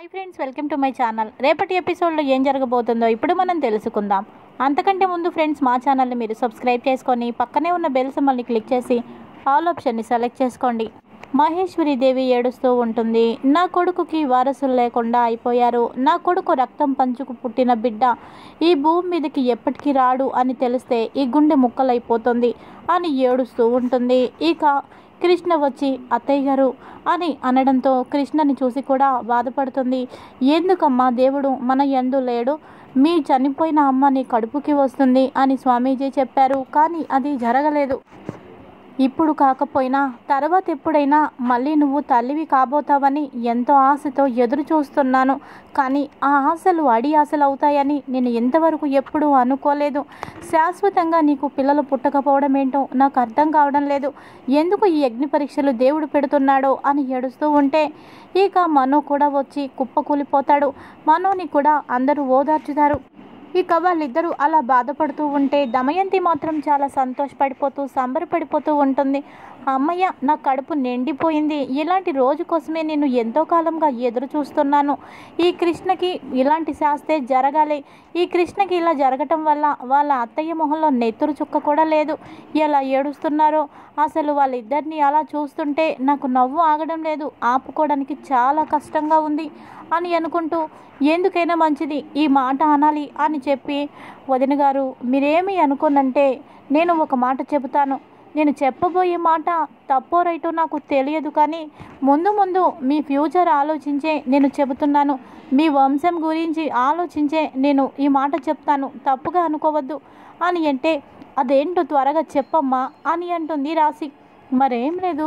hi friends welcome to my channel రేపటి ఎపిసోడ్లో ఏం జరగబోతుందో ఇప్పుడు మనం తెలుసుకుందాం అంతకంటే ముందు ఫ్రెండ్స్ మా ఛానల్ని మీరు సబ్స్క్రైబ్ చేసుకొని పక్కనే ఉన్న బెల్ సింబల్ని క్లిక్ చేసి ఆల్ ఆప్షన్ని సెలెక్ట్ చేసుకోండి మహేశ్వరి దేవి ఏడుస్తూ ఉంటుంది నా కొడుకుకి వారసులు లేకుండా అయిపోయారు నా కొడుకు రక్తం పంచుకు పుట్టిన బిడ్డ ఈ భూమి మీదకి ఎప్పటికీ రాడు అని తెలిస్తే ఈ గుండె ముక్కలైపోతుంది అని ఏడుస్తూ ఉంటుంది ఇక కృష్ణ వచ్చి అత్తయ్య గారు అని అనడంతో కృష్ణని చూసి కూడా బాధపడుతుంది ఎందుకమ్మా దేవుడు మన ఎందు లేడు మీ చనిపోయిన అమ్మ నీ కడుపుకి వస్తుంది అని స్వామీజీ చెప్పారు కానీ అది జరగలేదు ఇప్పుడు కాకపోయినా తర్వాత ఎప్పుడైనా మళ్ళీ నువ్వు తల్లివి కాబోతావని ఎంతో ఆశతో ఎదురు చూస్తున్నాను కానీ ఆ ఆశలు అడి ఆశలు అవుతాయని నేను ఇంతవరకు ఎప్పుడూ అనుకోలేదు శాశ్వతంగా నీకు పిల్లలు పుట్టకపోవడం ఏంటో నాకు అర్థం కావడం లేదు ఎందుకు ఈ అగ్ని పరీక్షలు దేవుడు పెడుతున్నాడో అని ఏడుస్తూ ఉంటే ఇక మనో కూడా వచ్చి కుప్పకూలిపోతాడు మనోని కూడా అందరూ ఓదార్చుతారు ఇక వాళ్ళిద్దరూ అలా బాధపడుతూ ఉంటే దమయంతి మాత్రం చాలా సంతోషపడిపోతూ సంబరపడిపోతూ ఉంటుంది అమ్మయ్య నా కడుపు నిండిపోయింది ఇలాంటి రోజు కోసమే నేను ఎంతో కాలంగా ఎదురు చూస్తున్నాను ఈ కృష్ణకి ఇలాంటి శాస్తే జరగాలి ఈ కృష్ణకి ఇలా జరగటం వల్ల వాళ్ళ అత్తయ్య మొహంలో నెత్తురు చుక్క కూడా లేదు ఎలా ఏడుస్తున్నారో అసలు వాళ్ళిద్దరిని అలా చూస్తుంటే నాకు నవ్వు ఆగడం లేదు ఆపుకోవడానికి చాలా కష్టంగా ఉంది అని అనుకుంటూ ఎందుకైనా మంచిది ఈ మాట అనాలి అని చెప్పి వదిన గారు మీరేమి అనుకోనంటే నేను ఒక మాట చెబుతాను నేను చెప్పబోయే మాట తప్పో రైటో నాకు తెలియదు కానీ ముందు ముందు మీ ఫ్యూచర్ ఆలోచించే నేను చెబుతున్నాను మీ వంశం గురించి ఆలోచించే నేను ఈ మాట చెప్తాను తప్పుగా అనుకోవద్దు అని అంటే అదేంటో త్వరగా చెప్పమ్మా అని అంటుంది రాశి మరేం లేదు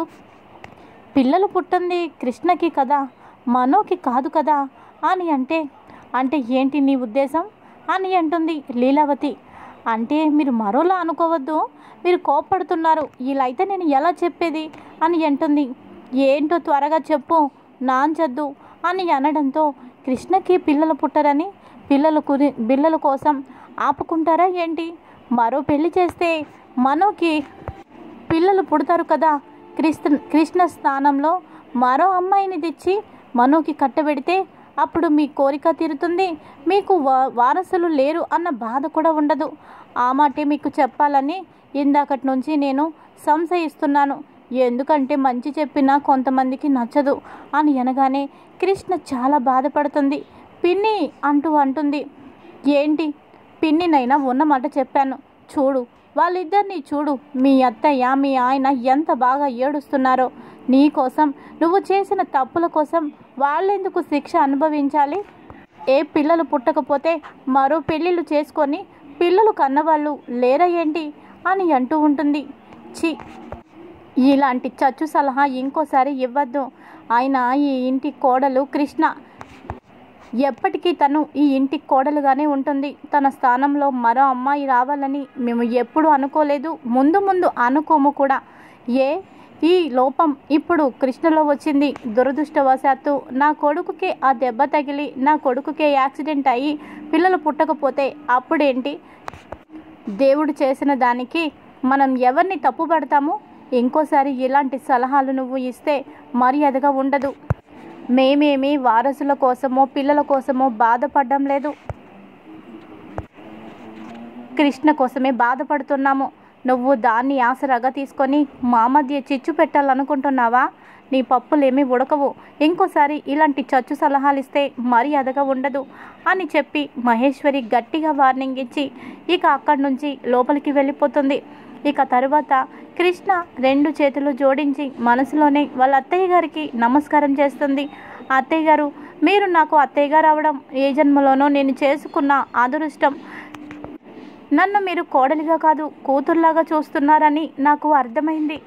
పిల్లలు పుట్టింది కృష్ణకి కదా మనోకి కాదు కదా అని అంటే అంటే ఏంటి నీ ఉద్దేశం అని అంటుంది లీలావతి అంటే మీరు మరోలా అనుకోవద్దు మీరు కోప్పడుతున్నారు ఇలా అయితే నేను ఎలా చెప్పేది అని అంటుంది ఏంటో త్వరగా చెప్పు నాంచద్దు అని అనడంతో కృష్ణకి పిల్లలు పుట్టరని పిల్లల కురి పిల్లల కోసం ఆపుకుంటారా ఏంటి మరో పెళ్లి చేస్తే మనోకి పిల్లలు పుడతారు కదా కృష్ణ కృష్ణ స్థానంలో మరో అమ్మాయిని తెచ్చి మనోకి కట్టబెడితే అప్పుడు మీ కోరిక తీరుతుంది మీకు వా వారసులు లేరు అన్న బాధ కూడా ఉండదు ఆ మాటే మీకు చెప్పాలని ఇందాకటి నుంచి నేను సంశయిస్తున్నాను ఎందుకంటే మంచి చెప్పినా కొంతమందికి నచ్చదు అని అనగానే కృష్ణ చాలా బాధపడుతుంది పిన్ని అంటూ అంటుంది ఏంటి పిన్నినైనా ఉన్నమాట చెప్పాను చూడు వాళ్ళిద్దరిని చూడు మీ అత్తయ్య మీ ఆయన ఎంత బాగా ఏడుస్తున్నారో నీ కోసం నువ్వు చేసిన తప్పుల కోసం వాళ్ళెందుకు శిక్ష అనుభవించాలి ఏ పిల్లలు పుట్టకపోతే మరో పెళ్ళిళ్ళు చేసుకొని పిల్లలు కన్నవాళ్ళు లేరా ఏంటి అని అంటూ ఉంటుంది చి ఇలాంటి చచ్చు సలహా ఇంకోసారి ఇవ్వద్దు ఆయన ఈ ఇంటి కోడలు కృష్ణ ఎప్పటికీ తను ఈ ఇంటి కోడలుగానే ఉంటుంది తన స్థానంలో మరో అమ్మాయి రావాలని మేము ఎప్పుడూ అనుకోలేదు ముందు ముందు అనుకోము కూడా ఏ ఈ లోపం ఇప్పుడు కృష్ణలో వచ్చింది దురదృష్టవశాత్తు నా కొడుకుకే ఆ దెబ్బ తగిలి నా కొడుకుకే యాక్సిడెంట్ అయ్యి పిల్లలు పుట్టకపోతే అప్పుడేంటి దేవుడు చేసిన దానికి మనం ఎవరిని తప్పుపడతాము ఇంకోసారి ఇలాంటి సలహాలు నువ్వు ఇస్తే మర్యాదగా ఉండదు మేమేమి వారసుల కోసమో పిల్లల కోసమో బాధపడడం లేదు కృష్ణ కోసమే బాధపడుతున్నాము నువ్వు దాన్ని ఆసరాగా తీసుకొని మా మధ్య చిచ్చు పెట్టాలనుకుంటున్నావా నీ పప్పులేమీ ఉడకవు ఇంకోసారి ఇలాంటి చచ్చు సలహాలు ఇస్తే మర్యాదగా ఉండదు అని చెప్పి మహేశ్వరి గట్టిగా వార్నింగ్ ఇచ్చి ఇక అక్కడి నుంచి లోపలికి వెళ్ళిపోతుంది ఇక తరువాత కృష్ణ రెండు చేతులు జోడించి మనసులోనే వాళ్ళ అత్తయ్య గారికి నమస్కారం చేస్తుంది అత్తయ్య గారు మీరు నాకు అత్తయ్య గారు అవడం ఏ జన్మలోనో నేను చేసుకున్న అదృష్టం నన్ను మీరు కోడలిగా కాదు కూతురులాగా చూస్తున్నారని నాకు అర్థమైంది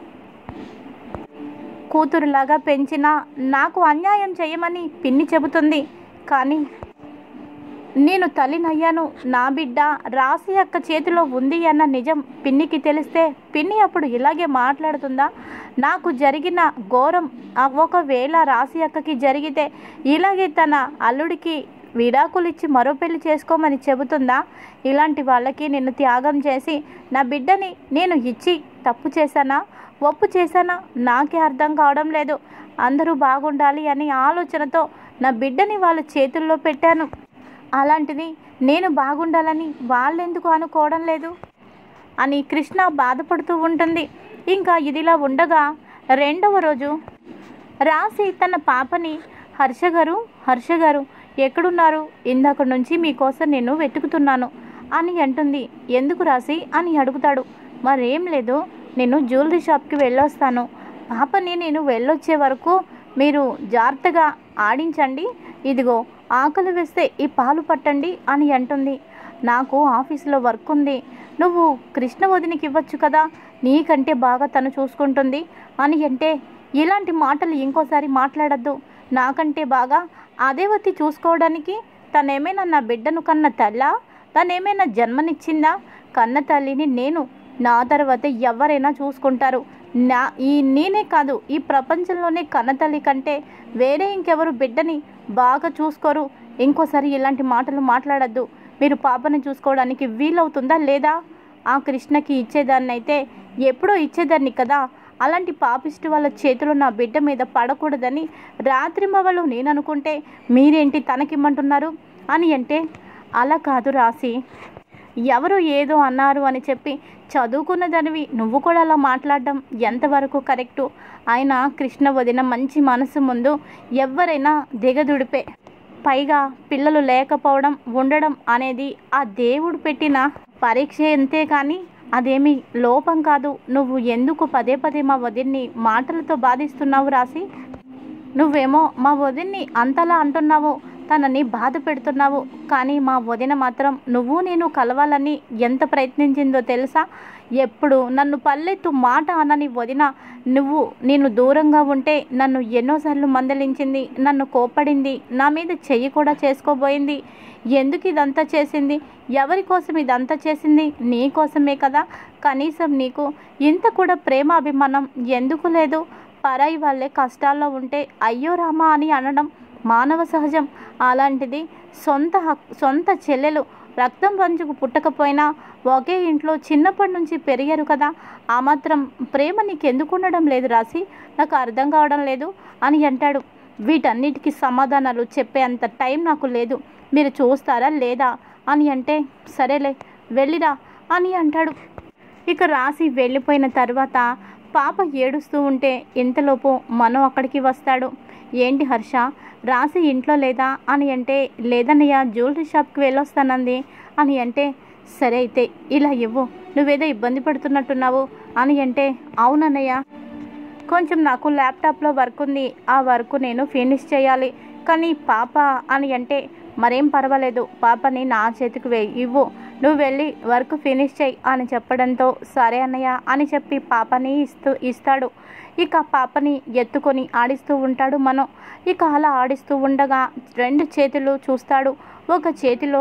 కూతురులాగా పెంచినా నాకు అన్యాయం చేయమని పిన్ని చెబుతుంది కానీ నేను తల్లినయ్యాను నా బిడ్డ రాసి అక్క చేతిలో ఉంది అన్న నిజం పిన్నికి తెలిస్తే పిన్ని అప్పుడు ఇలాగే మాట్లాడుతుందా నాకు జరిగిన ఘోరం ఒకవేళ రాసి అక్కకి జరిగితే ఇలాగే తన అల్లుడికి విడాకులు ఇచ్చి మరో పెళ్లి చేసుకోమని చెబుతుందా ఇలాంటి వాళ్ళకి నేను త్యాగం చేసి నా బిడ్డని నేను ఇచ్చి తప్పు చేశానా ఒప్పు చేశానా నాకే అర్థం కావడం లేదు అందరూ బాగుండాలి అని ఆలోచనతో నా బిడ్డని వాళ్ళ చేతుల్లో పెట్టాను అలాంటిది నేను బాగుండాలని వాళ్ళెందుకు అనుకోవడం లేదు అని కృష్ణ బాధపడుతూ ఉంటుంది ఇంకా ఇదిలా ఉండగా రెండవ రోజు రాసి తన పాపని హర్ష గారు హర్ష గారు ఎక్కడున్నారు ఇందాక నుంచి మీకోసం నేను వెతుకుతున్నాను అని అంటుంది ఎందుకు రాసి అని అడుగుతాడు మరేం లేదు నేను జ్యువెలరీ షాప్కి వెళ్ళొస్తాను పాపని నేను వెళ్ళొచ్చే వరకు మీరు జాగ్రత్తగా ఆడించండి ఇదిగో ఆకలి వేస్తే ఈ పాలు పట్టండి అని అంటుంది నాకు ఆఫీసులో వర్క్ ఉంది నువ్వు కృష్ణ వదినికి ఇవ్వచ్చు కదా నీకంటే బాగా తను చూసుకుంటుంది అని అంటే ఇలాంటి మాటలు ఇంకోసారి మాట్లాడద్దు నాకంటే బాగా అదేవతి చూసుకోవడానికి తనేమైనా నా బిడ్డను కన్న తల్లా తనేమైనా జన్మనిచ్చిందా కన్న తల్లిని నేను నా తర్వాత ఎవరైనా చూసుకుంటారు నా ఈ నేనే కాదు ఈ ప్రపంచంలోనే కన్నతల్లి కంటే వేరే ఇంకెవరు బిడ్డని బాగా చూసుకోరు ఇంకోసారి ఇలాంటి మాటలు మాట్లాడద్దు మీరు పాపని చూసుకోవడానికి వీలవుతుందా లేదా ఆ కృష్ణకి ఇచ్చేదాన్ని అయితే ఎప్పుడో ఇచ్చేదాన్ని కదా అలాంటి పాపిష్టి వాళ్ళ చేతులు నా బిడ్డ మీద పడకూడదని రాత్రి మవలు నేను అనుకుంటే మీరేంటి తనకిమ్మంటున్నారు అని అంటే అలా కాదు రాసి ఎవరు ఏదో అన్నారు అని చెప్పి చదువుకున్న దానివి నువ్వు కూడా అలా మాట్లాడడం ఎంతవరకు కరెక్టు ఆయన కృష్ణ వదిన మంచి మనసు ముందు ఎవరైనా దిగదుడిపే పైగా పిల్లలు లేకపోవడం ఉండడం అనేది ఆ దేవుడు పెట్టిన పరీక్ష అంతే కానీ అదేమి లోపం కాదు నువ్వు ఎందుకు పదే పదే మా వదిన్ని మాటలతో బాధిస్తున్నావు రాసి నువ్వేమో మా వదిన్ని అంతలా అంటున్నావు తనని బాధ పెడుతున్నావు కానీ మా వదిన మాత్రం నువ్వు నేను కలవాలని ఎంత ప్రయత్నించిందో తెలుసా ఎప్పుడు నన్ను పల్లెత్తు మాట అనని వదిన నువ్వు నేను దూరంగా ఉంటే నన్ను ఎన్నోసార్లు మందలించింది నన్ను కోపడింది నా మీద చెయ్యి కూడా చేసుకోబోయింది ఎందుకు ఇదంతా చేసింది ఎవరి కోసం ఇదంతా చేసింది నీ కోసమే కదా కనీసం నీకు ఇంత కూడా ప్రేమ అభిమానం ఎందుకు లేదు పరాయి వాళ్ళే కష్టాల్లో ఉంటే అయ్యో రామా అని అనడం మానవ సహజం అలాంటిది సొంత హక్ సొంత చెల్లెలు రక్తం పంచుకు పుట్టకపోయినా ఒకే ఇంట్లో చిన్నప్పటి నుంచి పెరిగారు కదా ఆ మాత్రం ప్రేమ నీకు ఎందుకు ఉండడం లేదు రాసి నాకు అర్థం కావడం లేదు అని అంటాడు వీటన్నిటికీ సమాధానాలు చెప్పే అంత టైం నాకు లేదు మీరు చూస్తారా లేదా అని అంటే సరేలే వెళ్ళిరా అని అంటాడు ఇక రాసి వెళ్ళిపోయిన తర్వాత పాప ఏడుస్తూ ఉంటే ఇంతలోపు మనం అక్కడికి వస్తాడు ఏంటి హర్ష రాసి ఇంట్లో లేదా అని అంటే లేదన్నయ్య జ్యువెలరీ షాప్కి వెళ్ళొస్తానంది అని అంటే సరే అయితే ఇలా ఇవ్వు నువ్వేదో ఇబ్బంది పడుతున్నట్టున్నావు అని అంటే అవునన్నయ్య కొంచెం నాకు ల్యాప్టాప్లో వర్క్ ఉంది ఆ వర్క్ నేను ఫినిష్ చేయాలి కానీ పాప అని అంటే మరేం పర్వాలేదు పాపని నా చేతికి వే ఇవ్వు నువ్వు వెళ్ళి వర్క్ ఫినిష్ చేయి అని చెప్పడంతో సరే అన్నయ్య అని చెప్పి పాపని ఇస్తూ ఇస్తాడు ఇక పాపని ఎత్తుకొని ఆడిస్తూ ఉంటాడు మనం ఇక అలా ఆడిస్తూ ఉండగా రెండు చేతులు చూస్తాడు ఒక చేతిలో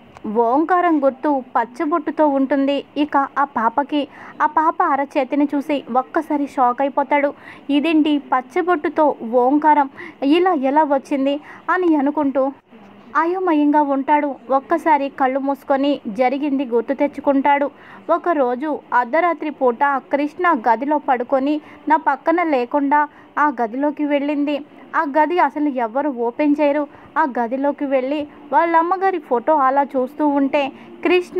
ఓంకారం గుర్తు పచ్చబొట్టుతో ఉంటుంది ఇక ఆ పాపకి ఆ పాప అరచేతిని చూసి ఒక్కసారి షాక్ అయిపోతాడు ఇదేంటి పచ్చబొట్టుతో ఓంకారం ఇలా ఎలా వచ్చింది అని అనుకుంటూ అయోమయంగా ఉంటాడు ఒక్కసారి కళ్ళు మూసుకొని జరిగింది గుర్తు తెచ్చుకుంటాడు ఒకరోజు అర్ధరాత్రి పూట కృష్ణ గదిలో పడుకొని నా పక్కన లేకుండా ఆ గదిలోకి వెళ్ళింది ఆ గది అసలు ఎవరు ఓపెన్ చేయరు ఆ గదిలోకి వెళ్ళి వాళ్ళ అమ్మగారి ఫోటో అలా చూస్తూ ఉంటే కృష్ణ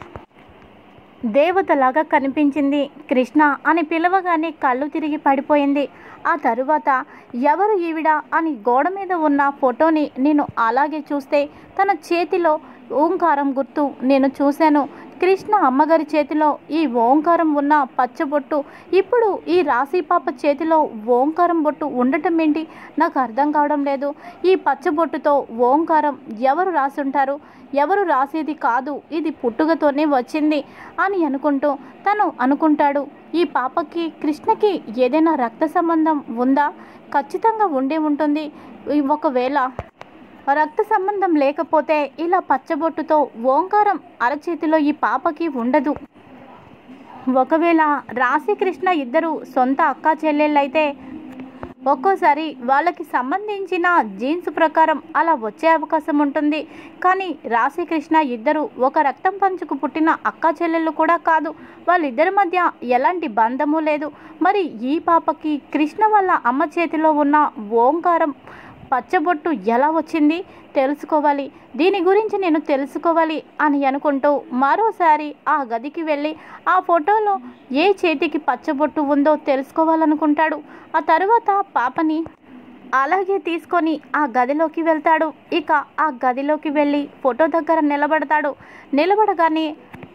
దేవతలాగా కనిపించింది కృష్ణ అని పిలవగానే కళ్ళు తిరిగి పడిపోయింది ఆ తరువాత ఎవరు ఈవిడ అని గోడ మీద ఉన్న ఫోటోని నేను అలాగే చూస్తే తన చేతిలో ఓంకారం గుర్తు నేను చూశాను కృష్ణ అమ్మగారి చేతిలో ఈ ఓంకారం ఉన్న పచ్చబొట్టు ఇప్పుడు ఈ రాశి పాప చేతిలో ఓంకారం బొట్టు ఉండటం ఏంటి నాకు అర్థం కావడం లేదు ఈ పచ్చబొట్టుతో ఓంకారం ఎవరు రాసుంటారు ఎవరు రాసేది కాదు ఇది పుట్టుకతోనే వచ్చింది అని అనుకుంటూ తను అనుకుంటాడు ఈ పాపకి కృష్ణకి ఏదైనా రక్త సంబంధం ఉందా ఖచ్చితంగా ఉండే ఉంటుంది ఈ ఒకవేళ రక్త సంబంధం లేకపోతే ఇలా పచ్చబొట్టుతో ఓంకారం అరచేతిలో ఈ పాపకి ఉండదు ఒకవేళ రాశి కృష్ణ ఇద్దరు సొంత అక్క చెల్లెళ్ళైతే ఒక్కోసారి వాళ్ళకి సంబంధించిన జీన్స్ ప్రకారం అలా వచ్చే అవకాశం ఉంటుంది కానీ రాశి కృష్ణ ఇద్దరు ఒక రక్తం పంచుకు పుట్టిన అక్క చెల్లెళ్ళు కూడా కాదు వాళ్ళిద్దరి మధ్య ఎలాంటి బంధము లేదు మరి ఈ పాపకి కృష్ణ వాళ్ళ అమ్మ చేతిలో ఉన్న ఓంకారం పచ్చబొట్టు ఎలా వచ్చింది తెలుసుకోవాలి దీని గురించి నేను తెలుసుకోవాలి అని అనుకుంటూ మరోసారి ఆ గదికి వెళ్ళి ఆ ఫోటోలో ఏ చేతికి పచ్చబొట్టు ఉందో తెలుసుకోవాలనుకుంటాడు ఆ తరువాత పాపని అలాగే తీసుకొని ఆ గదిలోకి వెళ్తాడు ఇక ఆ గదిలోకి వెళ్ళి ఫోటో దగ్గర నిలబడతాడు నిలబడగానే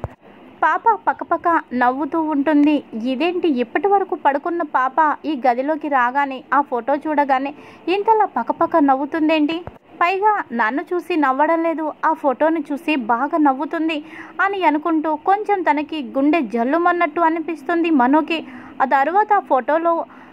పాప పక్కపక్క నవ్వుతూ ఉంటుంది ఇదేంటి ఇప్పటి వరకు పడుకున్న పాప ఈ గదిలోకి రాగానే ఆ ఫోటో చూడగానే ఇంతలా పక్కపక్క నవ్వుతుందేంటి పైగా నన్ను చూసి నవ్వడం లేదు ఆ ఫోటోని చూసి బాగా నవ్వుతుంది అని అనుకుంటూ కొంచెం తనకి గుండె జల్లుమన్నట్టు అనిపిస్తుంది మనోకి ఆ తర్వాత ఆ ఫోటోలో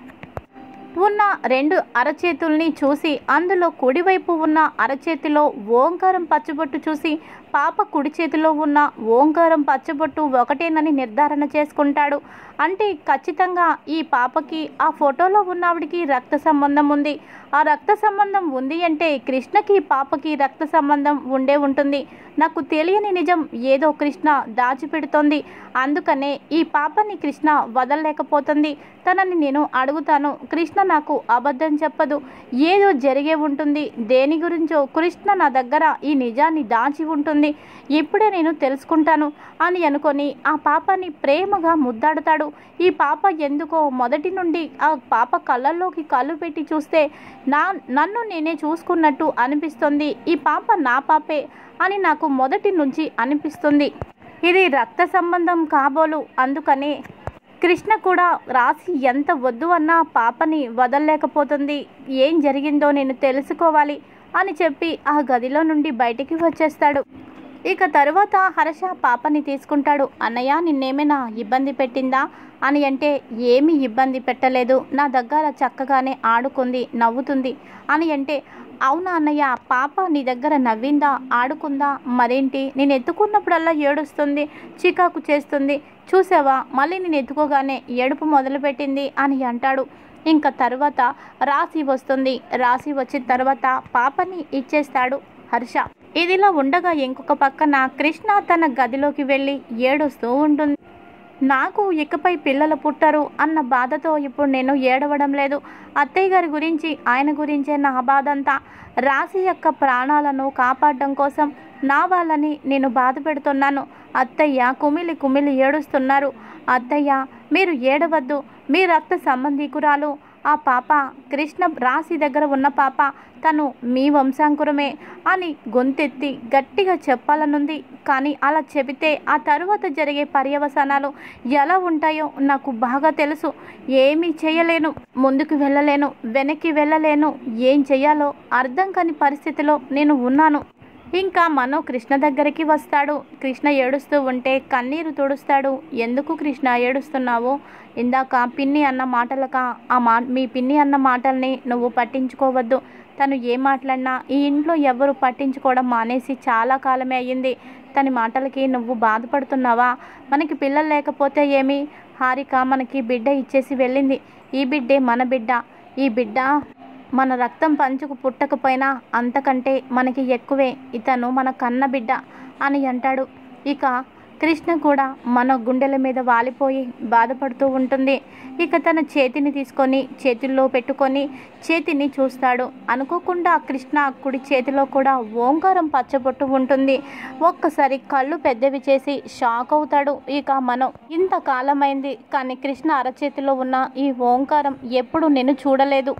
ఉన్న రెండు అరచేతుల్ని చూసి అందులో కుడివైపు ఉన్న అరచేతిలో ఓంకారం పచ్చబొట్టు చూసి పాప కుడి చేతిలో ఉన్న ఓంకారం పచ్చబొట్టు ఒకటేనని నిర్ధారణ చేసుకుంటాడు అంటే ఖచ్చితంగా ఈ పాపకి ఆ ఫోటోలో ఉన్నవాడికి రక్త సంబంధం ఉంది ఆ రక్త సంబంధం ఉంది అంటే కృష్ణకి పాపకి రక్త సంబంధం ఉండే ఉంటుంది నాకు తెలియని నిజం ఏదో కృష్ణ దాచిపెడుతోంది అందుకనే ఈ పాపని కృష్ణ వదలలేకపోతుంది తనని నేను అడుగుతాను కృష్ణ నాకు అబద్ధం చెప్పదు ఏదో జరిగే ఉంటుంది దేని గురించో కృష్ణ నా దగ్గర ఈ నిజాన్ని దాచి ఉంటుంది ఇప్పుడే నేను తెలుసుకుంటాను అని అనుకొని ఆ పాపని ప్రేమగా ముద్దాడుతాడు ఈ పాప ఎందుకో మొదటి నుండి ఆ పాప కళ్ళల్లోకి కళ్ళు పెట్టి చూస్తే నా నన్ను నేనే చూసుకున్నట్టు అనిపిస్తుంది ఈ పాప నా పాపే అని నాకు మొదటి నుంచి అనిపిస్తుంది ఇది రక్త సంబంధం కాబోలు అందుకనే కృష్ణ కూడా రాసి ఎంత వద్దు అన్న పాపని వదలలేకపోతుంది ఏం జరిగిందో నేను తెలుసుకోవాలి అని చెప్పి ఆ గదిలో నుండి బయటికి వచ్చేస్తాడు ఇక తరువాత హర్ష పాపని తీసుకుంటాడు అన్నయ్య నిన్నేమైనా ఇబ్బంది పెట్టిందా అని అంటే ఏమీ ఇబ్బంది పెట్టలేదు నా దగ్గర చక్కగానే ఆడుకుంది నవ్వుతుంది అని అంటే అవునా అన్నయ్య పాప నీ దగ్గర నవ్విందా ఆడుకుందా మరేంటి నేను ఎత్తుకున్నప్పుడల్లా ఏడుస్తుంది చికాకు చేస్తుంది చూసావా మళ్ళీ నేను ఎత్తుకోగానే ఏడుపు మొదలుపెట్టింది అని అంటాడు ఇంకా తర్వాత రాసి వస్తుంది రాసి వచ్చిన తర్వాత పాపని ఇచ్చేస్తాడు హర్ష ఇదిలా ఉండగా ఇంకొక పక్కన కృష్ణ తన గదిలోకి వెళ్ళి ఏడుస్తూ ఉంటుంది నాకు ఇకపై పిల్లలు పుట్టరు అన్న బాధతో ఇప్పుడు నేను ఏడవడం లేదు అత్తయ్య గారి గురించి ఆయన గురించే నా బాధ అంతా రాశి యొక్క ప్రాణాలను కాపాడడం కోసం నా వాళ్ళని నేను బాధ పెడుతున్నాను అత్తయ్య కుమిలి కుమిలి ఏడుస్తున్నారు అత్తయ్య మీరు ఏడవద్దు మీ రక్త సంబంధికురాలు ఆ పాప కృష్ణ రాశి దగ్గర ఉన్న పాప తను మీ వంశాంకురమే అని గొంతెత్తి గట్టిగా చెప్పాలనుంది కానీ అలా చెబితే ఆ తరువాత జరిగే పర్యవసానాలు ఎలా ఉంటాయో నాకు బాగా తెలుసు ఏమీ చేయలేను ముందుకు వెళ్ళలేను వెనక్కి వెళ్ళలేను ఏం చేయాలో అర్థం కాని పరిస్థితిలో నేను ఉన్నాను ఇంకా మనో కృష్ణ దగ్గరికి వస్తాడు కృష్ణ ఏడుస్తూ ఉంటే కన్నీరు తుడుస్తాడు ఎందుకు కృష్ణ ఏడుస్తున్నావు ఇందాక పిన్ని అన్న మాటలక ఆ మా మీ పిన్ని అన్న మాటల్ని నువ్వు పట్టించుకోవద్దు తను ఏ మాట్లాడినా ఈ ఇంట్లో ఎవరు పట్టించుకోవడం మానేసి చాలా కాలమే అయ్యింది తన మాటలకి నువ్వు బాధపడుతున్నావా మనకి పిల్లలు లేకపోతే ఏమి హారిక మనకి బిడ్డ ఇచ్చేసి వెళ్ళింది ఈ బిడ్డే మన బిడ్డ ఈ బిడ్డ మన రక్తం పంచుకు పుట్టకపోయినా అంతకంటే మనకి ఎక్కువే ఇతను మన కన్న బిడ్డ అని అంటాడు ఇక కృష్ణ కూడా మన గుండెల మీద వాలిపోయి బాధపడుతూ ఉంటుంది ఇక తన చేతిని తీసుకొని చేతుల్లో పెట్టుకొని చేతిని చూస్తాడు అనుకోకుండా కృష్ణ కుడి చేతిలో కూడా ఓంకారం పచ్చబొట్టు ఉంటుంది ఒక్కసారి కళ్ళు పెద్దవి చేసి షాక్ అవుతాడు ఇక మనం ఇంతకాలమైంది కానీ కృష్ణ అరచేతిలో ఉన్న ఈ ఓంకారం ఎప్పుడు నేను చూడలేదు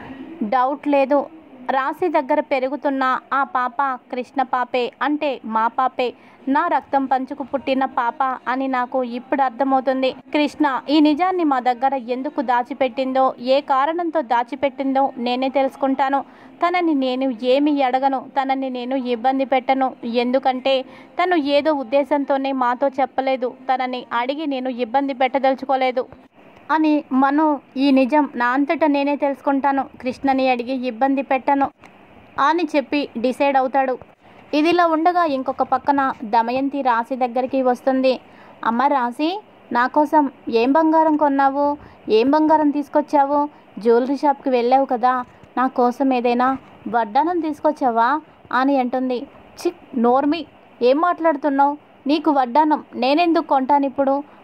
డౌట్ లేదు రాశి దగ్గర పెరుగుతున్న ఆ పాప కృష్ణ పాపే అంటే మా పాపే నా రక్తం పంచుకు పుట్టిన పాప అని నాకు ఇప్పుడు అర్థమవుతుంది కృష్ణ ఈ నిజాన్ని మా దగ్గర ఎందుకు దాచిపెట్టిందో ఏ కారణంతో దాచిపెట్టిందో నేనే తెలుసుకుంటాను తనని నేను ఏమి అడగను తనని నేను ఇబ్బంది పెట్టను ఎందుకంటే తను ఏదో ఉద్దేశంతోనే మాతో చెప్పలేదు తనని అడిగి నేను ఇబ్బంది పెట్టదలుచుకోలేదు అని మను ఈ నిజం నా అంతటా నేనే తెలుసుకుంటాను కృష్ణని అడిగి ఇబ్బంది పెట్టను అని చెప్పి డిసైడ్ అవుతాడు ఇదిలా ఉండగా ఇంకొక పక్కన దమయంతి రాశి దగ్గరికి వస్తుంది అమ్మ రాశి నా కోసం ఏం బంగారం కొన్నావు ఏం బంగారం తీసుకొచ్చావు జ్యువెలరీ షాప్కి వెళ్ళావు కదా నా కోసం ఏదైనా వడ్డానం తీసుకొచ్చావా అని అంటుంది చిక్ నోర్మి ఏం మాట్లాడుతున్నావు నీకు వడ్డానం నేనెందుకు కొంటాను ఇప్పుడు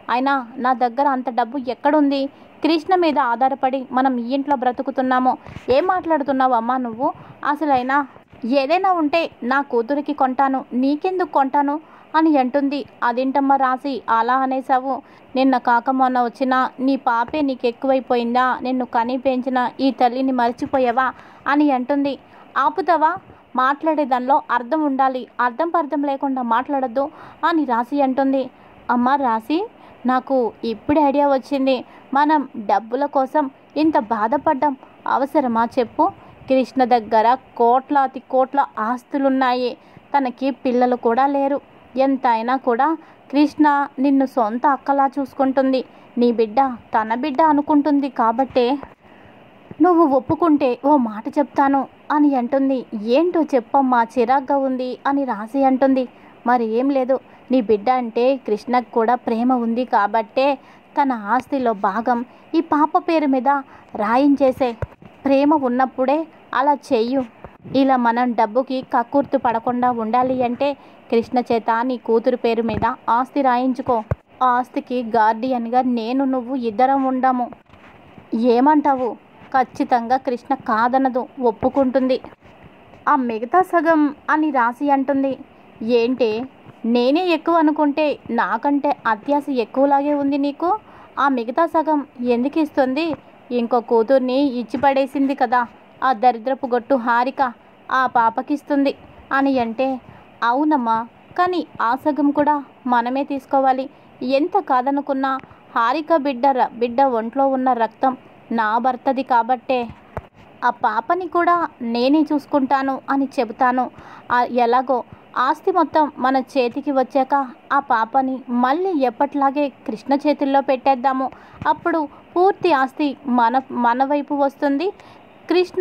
అయినా నా దగ్గర అంత డబ్బు ఎక్కడుంది కృష్ణ మీద ఆధారపడి మనం ఈ ఇంట్లో బ్రతుకుతున్నాము ఏం మాట్లాడుతున్నావు అమ్మా నువ్వు అసలైనా ఏదైనా ఉంటే నా కూతురికి కొంటాను నీకెందుకు కొంటాను అని అంటుంది అదేంటమ్మా రాసి అలా అనేసావు నిన్న కాక మొన్న వచ్చిన నీ పాపే నీకు ఎక్కువైపోయిందా నిన్ను కని పెంచిన ఈ తల్లిని మర్చిపోయావా అని అంటుంది ఆపుతావా మాట్లాడే దానిలో అర్థం ఉండాలి అర్థం పర్థం లేకుండా మాట్లాడద్దు అని రాసి అంటుంది అమ్మ రాసి నాకు ఇప్పుడు ఐడియా వచ్చింది మనం డబ్బుల కోసం ఇంత బాధపడ్డం అవసరమా చెప్పు కృష్ణ దగ్గర కోట్లాది కోట్ల ఆస్తులున్నాయి తనకి పిల్లలు కూడా లేరు ఎంత అయినా కూడా కృష్ణ నిన్ను సొంత అక్కలా చూసుకుంటుంది నీ బిడ్డ తన బిడ్డ అనుకుంటుంది కాబట్టే నువ్వు ఒప్పుకుంటే ఓ మాట చెప్తాను అని అంటుంది ఏంటో చెప్పమ్మా చిరాగ్గా ఉంది అని రాసి అంటుంది మరి ఏం లేదు నీ బిడ్డ అంటే కృష్ణకు కూడా ప్రేమ ఉంది కాబట్టే తన ఆస్తిలో భాగం ఈ పాప పేరు మీద రాయించేసే ప్రేమ ఉన్నప్పుడే అలా చెయ్యు ఇలా మనం డబ్బుకి కక్కుర్తు పడకుండా ఉండాలి అంటే కృష్ణ చేత నీ కూతురు పేరు మీద ఆస్తి రాయించుకో ఆ ఆస్తికి గార్డియన్గా నేను నువ్వు ఇద్దరం ఉండము ఏమంటావు ఖచ్చితంగా కృష్ణ కాదనదు ఒప్పుకుంటుంది ఆ మిగతా సగం అని రాసి అంటుంది ఏంటి నేనే ఎక్కువ అనుకుంటే నాకంటే అత్యాశ ఎక్కువలాగే ఉంది నీకు ఆ మిగతా సగం ఎందుకు ఇస్తుంది ఇంకో కూతుర్ని ఇచ్చి పడేసింది కదా ఆ దరిద్రపు గొట్టు హారిక ఆ పాపకిస్తుంది అని అంటే అవునమ్మా కానీ ఆ సగం కూడా మనమే తీసుకోవాలి ఎంత కాదనుకున్నా హారిక బిడ్డ ర- బిడ్డ ఒంట్లో ఉన్న రక్తం నా భర్తది కాబట్టే ఆ పాపని కూడా నేనే చూసుకుంటాను అని చెబుతాను ఆ ఎలాగో ఆస్తి మొత్తం మన చేతికి వచ్చాక ఆ పాపని మళ్ళీ ఎప్పట్లాగే కృష్ణ చేతుల్లో పెట్టేద్దాము అప్పుడు పూర్తి ఆస్తి మన మన వైపు వస్తుంది కృష్ణ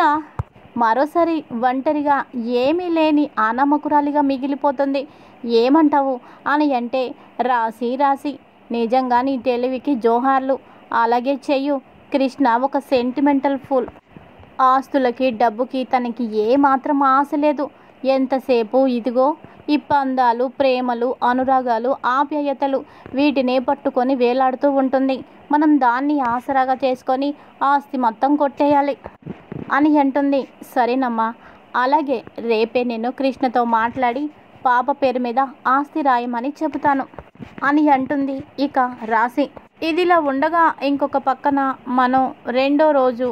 మరోసారి ఒంటరిగా ఏమీ లేని ఆనామకురాలిగా మిగిలిపోతుంది ఏమంటావు అని అంటే రాసి రాసి నిజంగా నీ తెలివికి జోహార్లు అలాగే చెయ్యు కృష్ణ ఒక సెంటిమెంటల్ ఫుల్ ఆస్తులకి డబ్బుకి తనకి ఏ మాత్రం ఆశ లేదు ఎంతసేపు ఇదిగో ఈ పందాలు ప్రేమలు అనురాగాలు ఆప్యాయతలు వీటినే పట్టుకొని వేలాడుతూ ఉంటుంది మనం దాన్ని ఆసరాగా చేసుకొని ఆస్తి మొత్తం కొట్టేయాలి అని అంటుంది సరేనమ్మా అలాగే రేపే నేను కృష్ణతో మాట్లాడి పాప పేరు మీద ఆస్తి రాయమని చెబుతాను అని అంటుంది ఇక రాసి ఇదిలా ఉండగా ఇంకొక పక్కన మనం రెండో రోజు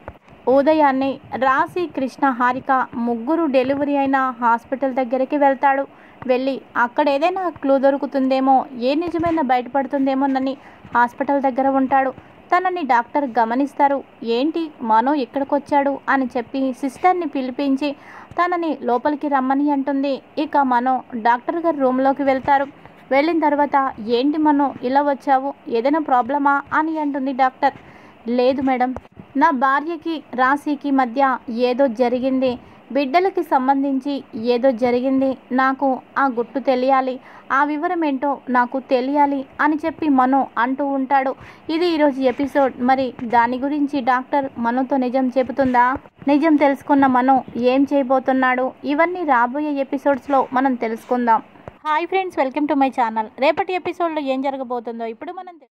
ఉదయాన్నే రాసి కృష్ణ హారిక ముగ్గురు డెలివరీ అయిన హాస్పిటల్ దగ్గరికి వెళ్తాడు వెళ్ళి అక్కడ ఏదైనా క్లూ దొరుకుతుందేమో ఏ నిజమైన బయటపడుతుందేమోనని హాస్పిటల్ దగ్గర ఉంటాడు తనని డాక్టర్ గమనిస్తారు ఏంటి మనో ఇక్కడికి వచ్చాడు అని చెప్పి సిస్టర్ని పిలిపించి తనని లోపలికి రమ్మని అంటుంది ఇక మనం డాక్టర్ గారి రూమ్లోకి వెళ్తారు వెళ్ళిన తర్వాత ఏంటి మనం ఇలా వచ్చావు ఏదైనా ప్రాబ్లమా అని అంటుంది డాక్టర్ లేదు మేడం నా భార్యకి రాశికి మధ్య ఏదో జరిగింది బిడ్డలకి సంబంధించి ఏదో జరిగింది నాకు ఆ గుట్టు తెలియాలి ఆ వివరం ఏంటో నాకు తెలియాలి అని చెప్పి మను అంటూ ఉంటాడు ఇది ఈరోజు ఎపిసోడ్ మరి దాని గురించి డాక్టర్ మనుతో నిజం చెబుతుందా నిజం తెలుసుకున్న మను ఏం చేయబోతున్నాడు ఇవన్నీ రాబోయే ఎపిసోడ్స్లో మనం తెలుసుకుందాం hi friends welcome to my channel రేపటి ఎపిసోడ్లో ఏం జరగబోతుందో ఇప్పుడు మనం తె-